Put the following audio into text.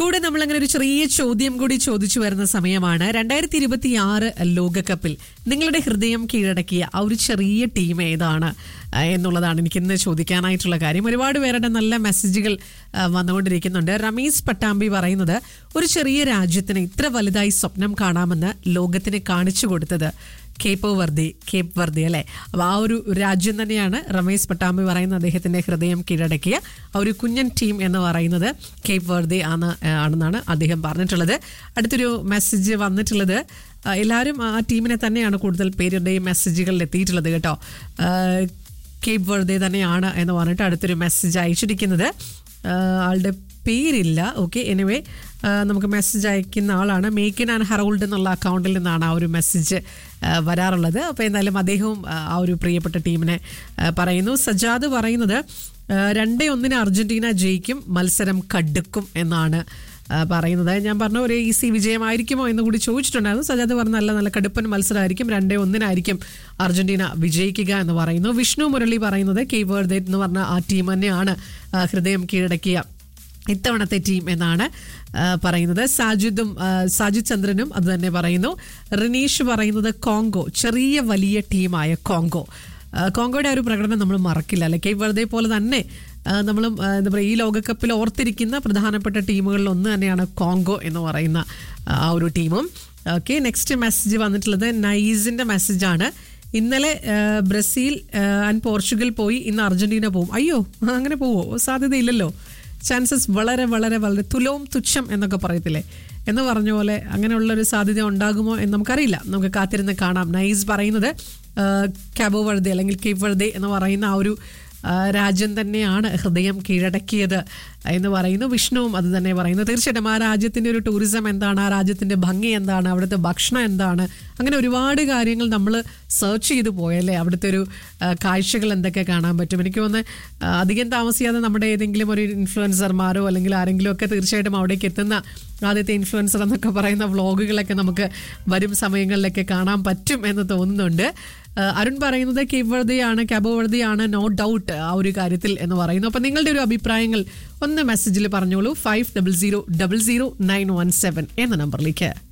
കൂടെ നമ്മൾ അങ്ങനെ ഒരു ചെറിയ ചോദ്യം കൂടി ചോദിച്ചു വരുന്ന സമയമാണ് രണ്ടായിരത്തി ഇരുപത്തി ആറ് ലോകകപ്പിൽ നിങ്ങളുടെ ഹൃദയം കീഴടക്കിയ ആ ഒരു ചെറിയ ടീം ഏതാണ് ആ, എന്നുള്ളതാണ് എനിക്ക് ഇന്ന് ചോദിക്കാനായിട്ടുള്ള കാര്യം ഒരുപാട് പേരുടെ നല്ല മെസ്സേജുകൾ ആ, വന്നുകൊണ്ടിരിക്കുന്നുണ്ട് റമീസ് പട്ടാമ്പി പറയുന്നത് ഒരു ചെറിയ രാജ്യത്തിന് ഇത്ര വലുതായി സ്വപ്നം കാണാമെന്ന് ലോകത്തിന് കാണിച്ചു കൊടുത്തത് കേപ്പ് വർദ്ധി കേപ്പ് വർദ്ധി അല്ലേ അപ്പോൾ ആ ഒരു രാജ്യം തന്നെയാണ് രമേശ് പട്ടാമ്പി പറയുന്ന അദ്ദേഹത്തിന്റെ ഹൃദയം കീഴടക്കിയ ആ ഒരു കുഞ്ഞൻ ടീം എന്ന് പറയുന്നത് കേപ്പ് വർദ്ധി ആണ് ആണെന്നാണ് അദ്ദേഹം പറഞ്ഞിട്ടുള്ളത് അടുത്തൊരു മെസ്സേജ് വന്നിട്ടുള്ളത് ആ, എല്ലാവരും ആ ടീമിനെ തന്നെയാണ് കൂടുതൽ പേരുടെയും മെസ്സേജുകളിൽ എത്തിയിട്ടുള്ളത് കേട്ടോ ആ, കേപ്പ് വർദ്ധി തന്നെയാണ് എന്ന് പറഞ്ഞിട്ട് അടുത്തൊരു മെസ്സേജ് അയച്ചിരിക്കുന്നത് ആ, ആളുടെ പേരില്ല ഓക്കെ എനിവേ നമുക്ക് മെസ്സേജ് അയക്കുന്ന ആളാണ് മേക്കിൻ ആൻഡ് ഹറോൾഡ് എന്നുള്ള അക്കൗണ്ടിൽ നിന്നാണ് ആ ഒരു മെസ്സേജ് വരാറുള്ളത് അപ്പോൾ എന്തായാലും അദ്ദേഹവും ആ, ആ ഒരു പ്രിയപ്പെട്ട ടീമിനെ ആ, പറയുന്നു സജാദ് പറയുന്നത് ആ, രണ്ടേ ഒന്നിന് അർജന്റീന ജയിക്കും മത്സരം കടുക്കും എന്നാണ് ആ, പറയുന്നത് ഞാൻ പറഞ്ഞ ഒരു ഈസി വിജയമായിരിക്കുമോ എന്ന് കൂടി ചോദിച്ചിട്ടുണ്ടായിരുന്നു സജാദ് പറഞ്ഞ നല്ല നല്ല കടുപ്പൻ മത്സരമായിരിക്കും രണ്ടേ ഒന്നിനായിരിക്കും അർജന്റീന വിജയിക്കുക എന്ന് പറയുന്നു വിഷ്ണു മുരളി പറയുന്നത് കേവേർദേ എന്ന് പറഞ്ഞ ആ ടീം തന്നെയാണ് ആ, ഹൃദയം കീഴടക്കിയ ഇത്തവണത്തെ ടീം എന്നാണ് ആ, പറയുന്നത് സാജിദും ആ, സാജിദ് ചന്ദ്രനും അത് തന്നെ പറയുന്നു റിനീഷ് പറയുന്നത് കോങ്കോ ചെറിയ വലിയ ടീമായ കോങ്കോ ആ, കോങ്കോയുടെ ആ ഒരു പ്രകടനം നമ്മൾ മറക്കില്ല അല്ലെ കെ വെറുതെ പോലെ തന്നെ ആ, നമ്മളും ആ, എന്താ പറയുക ഈ ലോകകപ്പിൽ ഓർത്തിരിക്കുന്ന പ്രധാനപ്പെട്ട ടീമുകളിൽ ഒന്ന് തന്നെയാണ് കോങ്കോ എന്ന് പറയുന്ന ആ ഒരു ടീമും ഓക്കെ നെക്സ്റ്റ് മെസ്സേജ് വന്നിട്ടുള്ളത് നൈസിന്റെ മെസ്സേജാണ് ഇന്നലെ ആ, ബ്രസീൽ ആ, ആൻഡ് പോർച്ചുഗൽ പോയി ഇന്ന് അർജന്റീന പോവും അയ്യോ അങ്ങനെ പോവോ സാധ്യതയില്ലല്ലോ ചാൻസസ് വളരെ വളരെ വളരെ തുലവും തുച്ഛം എന്നൊക്കെ പറയത്തില്ലേ എന്ന് പറഞ്ഞ പോലെ അങ്ങനെയുള്ളൊരു സാധ്യത ഉണ്ടാകുമോ എന്ന് നമുക്കറിയില്ല നമുക്ക് കാത്തിരുന്ന് കാണാം നൈസ് പറയുന്നത് ആ, കാബോ വർദ്ദേ അല്ലെങ്കിൽ കേപ്പ് വർദ്ദേ എന്ന് പറയുന്ന ആ ഒരു ആ, രാജ്യം തന്നെയാണ് ഹൃദയം കീഴടക്കിയത് എന്ന് പറയുന്നു വിഷ്ണുവും അത് തന്നെ പറയുന്നു തീർച്ചയായിട്ടും ആ രാജ്യത്തിൻ്റെ ഒരു ടൂറിസം എന്താണ് ആ രാജ്യത്തിൻ്റെ ഭംഗി എന്താണ് അവിടുത്തെ ഭക്ഷണം എന്താണ് അങ്ങനെ ഒരുപാട് കാര്യങ്ങൾ നമ്മൾ സെർച്ച് ചെയ്ത് പോയല്ലേ അവിടുത്തെ ഒരു ആ, കാഴ്ചകൾ എന്തൊക്കെ കാണാൻ പറ്റും എനിക്ക് തോന്നുന്നു ആ, അധികം താമസിയാതെ നമ്മുടെ ഏതെങ്കിലും ഒരു ഇൻഫ്ലുവൻസർമാരോ അല്ലെങ്കിൽ ആരെങ്കിലും ഒക്കെ തീർച്ചയായിട്ടും അവിടേക്ക് എത്തുന്ന ആദ്യത്തെ ഇൻഫ്ലുവൻസർ എന്നൊക്കെ പറയുന്ന വ്ളോഗുകളൊക്കെ നമുക്ക് വരും സമയങ്ങളിലൊക്കെ കാണാൻ പറ്റും എന്ന് തോന്നുന്നുണ്ട് ആ, അരുൺ പറയുന്നത് കേവർദിയാണ് ക്യാബോവർദിയാണ് നോ ഡൗട്ട് ആ ഒരു കാര്യത്തിൽ എന്ന് പറയുന്നു അപ്പം നിങ്ങളുടെ ഒരു അഭിപ്രായങ്ങൾ ഒന്ന് മെസ്സേജിൽ പറഞ്ഞോളൂ five double zero double zero nine one seven എന്ന നമ്പറിലേക്ക്